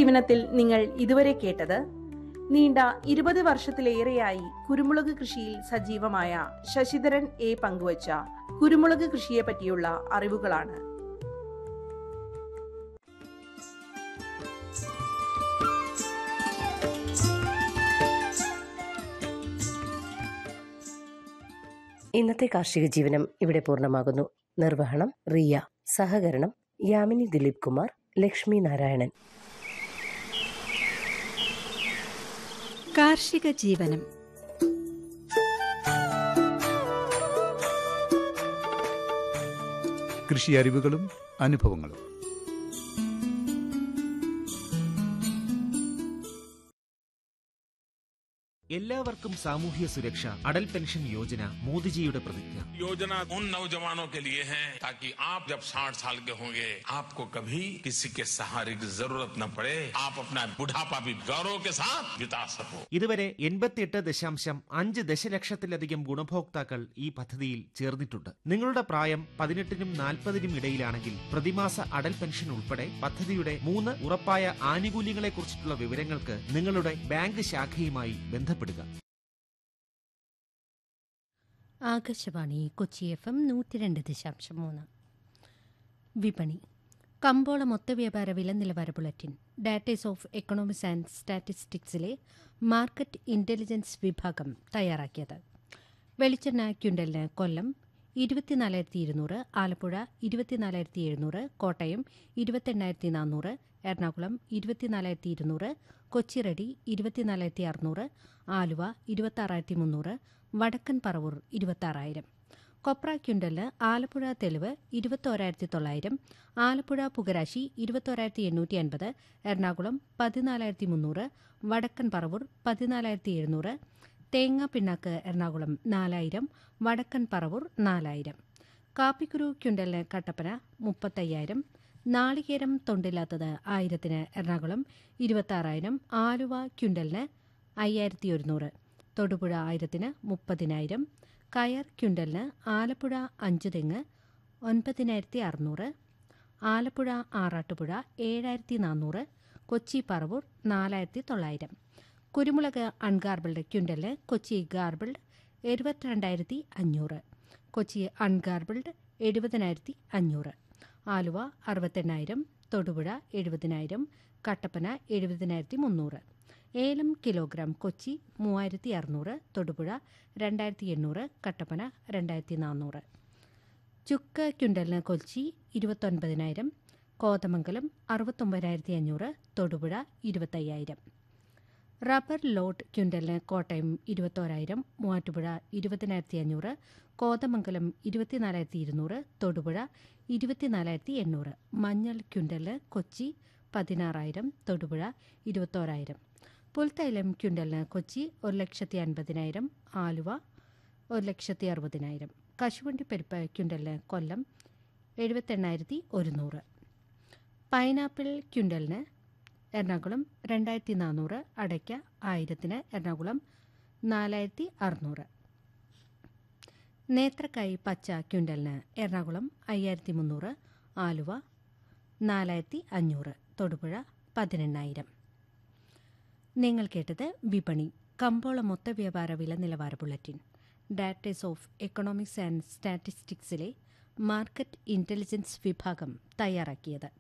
ജീവനത്തിൽ നിങ്ങൾ ഇതുവരെ കേട്ടത് നീണ്ട ഇരുപത് വർഷത്തിലേറെയായി കുരുമുളക് കൃഷിയിൽ സജീവമായ ശശിധരൻ എ പങ്കുവച്ച കുരുമുളക് കൃഷിയെ പറ്റിയുള്ള അറിവുകളാണ് ഇന്നത്തെ കാർഷിക ജീവനം ഇവിടെ പൂർണ്ണമാകുന്നു നിർവഹണം റിയ സഹകരണം യാമിനി ദിലീപ് കുമാർ ലക്ഷ്മി നാരായണൻ കാർഷിക ജീവനം കൃഷി അറിവുകളും അനുഭവങ്ങളും എല്ലാവർക്കും സാമൂഹ്യ സുരക്ഷ അടൽ പെൻഷൻ യോജന മോദിജിയുടെ പ്രതിജ്ഞ योजना उन नौजवानों के लिए है ताकि आप जब 60 साल के होंगे आपको कभी किसी के सहारे की जरूरत न पड़े आप अपना बुढ़ापा भी गौरव के साथ बिता सको ഇതുവരെ എൺപത്തിയെട്ട് ദശാംശം അഞ്ച് ദശലക്ഷത്തിലധികം ഗുണഭോക്താക്കൾ ഈ പദ്ധതിയിൽ ചേർന്നിട്ടുണ്ട് നിങ്ങളുടെ പ്രായം പതിനെട്ടിനും നാൽപ്പതിനും ഇടയിലാണെങ്കിൽ പ്രതിമാസ അടൽ പെൻഷൻ ഉൾപ്പെടെ പദ്ധതിയുടെ മൂന്ന് ഉറപ്പായ ആനുകൂല്യങ്ങളെക്കുറിച്ചിട്ടുള്ള വിവരങ്ങൾക്ക് നിങ്ങളുടെ ബാങ്ക് ശാഖയുമായി ബന്ധപ്പെടുക ആകാശവാണി കൊച്ചി എഫ് എം നൂറ്റി രണ്ട് ദശാംശം മൂന്ന് വിപണി കമ്പോള മൊത്തവ്യാപാര വില നിലവാര ബുള്ളറ്റിൻ ഡാറ്റേസ് ഓഫ് എക്കണോമിക്സ് ആൻഡ് സ്റ്റാറ്റിസ്റ്റിക്സിലെ മാർക്കറ്റ് ഇന്റലിജൻസ് വിഭാഗം തയ്യാറാക്കിയത് വെളിച്ചെണ്ണ ക്വിൻ്റലിന് കൊല്ലം ഇരുപത്തിനാലായിരത്തി ഇരുന്നൂറ് ആലപ്പുഴ ഇരുപത്തിനാലായിരത്തി എഴുന്നൂറ് കോട്ടയം ഇരുപത്തെണ്ണായിരത്തി നാനൂറ് എറണാകുളം ഇരുപത്തിനാലായിരത്തി ഇരുന്നൂറ് കൊച്ചിറടി ഇരുപത്തിനാലായിരത്തി അറുന്നൂറ് ആലുവ ഇരുപത്താറായിരത്തി മുന്നൂറ് വടക്കൻ പറവൂർ ഇരുപത്താറായിരം കൊപ്ര ക്വിൻ്റലിന് ആലപ്പുഴ തെളിവ് ഇരുപത്തോരായിരത്തി തൊള്ളായിരം ആലപ്പുഴ പുകരാശി ഇരുപത്തോരായിരത്തി എണ്ണൂറ്റി അൻപത് എറണാകുളം പതിനാലായിരത്തി മുന്നൂറ് വടക്കൻ പറവൂർ പതിനാലായിരത്തി എഴുന്നൂറ് തേങ്ങ പിണ്ണാക്ക് എറണാകുളം നാലായിരം വടക്കൻ പറവൂർ നാലായിരം കാപ്പിക്കുരു ക്വിൻ്റലിന് കട്ടപ്പന മുപ്പത്തയ്യായിരം നാളികേരം തൊണ്ടില്ലാത്തത് ആയിരത്തിന് എറണാകുളം ഇരുപത്താറായിരം ആലുവ ക്വിൻ്റലിന് അയ്യായിരത്തി ഒരുന്നൂറ് തൊടുപുഴ ആയിരത്തിന് മുപ്പതിനായിരം കയർ ക്വിൻ്റലിന് ആലപ്പുഴ അഞ്ച് തെങ്ങ് ഒൻപതിനായിരത്തി അറുന്നൂറ് ആലപ്പുഴ ആറാട്ടുപുഴ ഏഴായിരത്തി നാനൂറ് കൊച്ചി പറവൂർ നാലായിരത്തി തൊള്ളായിരം കുരുമുളക് അൺഗാർബിൾഡ് ക്വിൻ്റലിന് കൊച്ചി ഗാർബിൾഡ് എഴുപത്തിരണ്ടായിരത്തി അഞ്ഞൂറ് കൊച്ചി അൺഗാർബിൾഡ് എഴുപതിനായിരത്തി അഞ്ഞൂറ് ആലുവ അറുപത്തെണ്ണായിരം തൊടുപുഴ എഴുപതിനായിരം കട്ടപ്പന എഴുപതിനായിരത്തി മുന്നൂറ് ഏലം കിലോഗ്രാം കൊച്ചി മൂവായിരത്തി അറുന്നൂറ് തൊടുപുഴ രണ്ടായിരത്തി എണ്ണൂറ് കട്ടപ്പന രണ്ടായിരത്തി നാനൂറ് ചുക്ക് ക്വിൻ്റലിന് കൊച്ചി ഇരുപത്തൊൻപതിനായിരം കോതമംഗലം അറുപത്തൊമ്പതിനായിരത്തി അഞ്ഞൂറ് തൊടുപുഴ ഇരുപത്തയ്യായിരം റബ്ബർ ലോട്ട് ക്വിൻ്റലിന് കോട്ടയം ഇരുപത്തോരായിരം മൂവാറ്റുപുഴ ഇരുപതിനായിരത്തി അഞ്ഞൂറ് കോതമംഗലം ഇരുപത്തിനാലായിരത്തി ഇരുന്നൂറ് തൊടുപുഴ ഇരുപത്തിനാലായിരത്തി എണ്ണൂറ് മഞ്ഞൾ ക്വിൻ്റലിന് കൊച്ചി പതിനാറായിരം തൊടുപുഴ ഇരുപത്തോരായിരം പുൽത്തൈലം ക്വിൻ്റലിന് കൊച്ചി ഒരു ലക്ഷത്തി അൻപതിനായിരം ആലുവ ഒരു ലക്ഷത്തി അറുപതിനായിരം കശുവണ്ടി പരിപ്പ് ക്വിൻ്റലിന് കൊല്ലം എഴുപത്തെണ്ണായിരത്തി ഒരുന്നൂറ് പൈനാപ്പിൾ ക്വിൻ്റലിന് എറണാകുളം രണ്ടായിരത്തി നാനൂറ് അടയ്ക്ക ആയിരത്തിന് എറണാകുളം നാലായിരത്തി അറുന്നൂറ് നേത്രക്കായ് പച്ച ക്വിൻ്റലിന് എറണാകുളം അയ്യായിരത്തി മുന്നൂറ് ആലുവ നാലായിരത്തി അഞ്ഞൂറ് തൊടുപുഴ പതിനെണ്ണായിരം നിങ്ങൾ കേട്ടത് വിപണി കമ്പോള മൊത്ത വ്യാപാര വില നിലവാര ബുള്ളറ്റിൻ ഡാറ്റേസ് ഓഫ് എക്കണോമിക്സ് ആൻഡ് സ്റ്റാറ്റിസ്റ്റിക്സിലെ മാർക്കറ്റ് ഇന്റലിജൻസ് വിഭാഗം തയ്യാറാക്കിയത്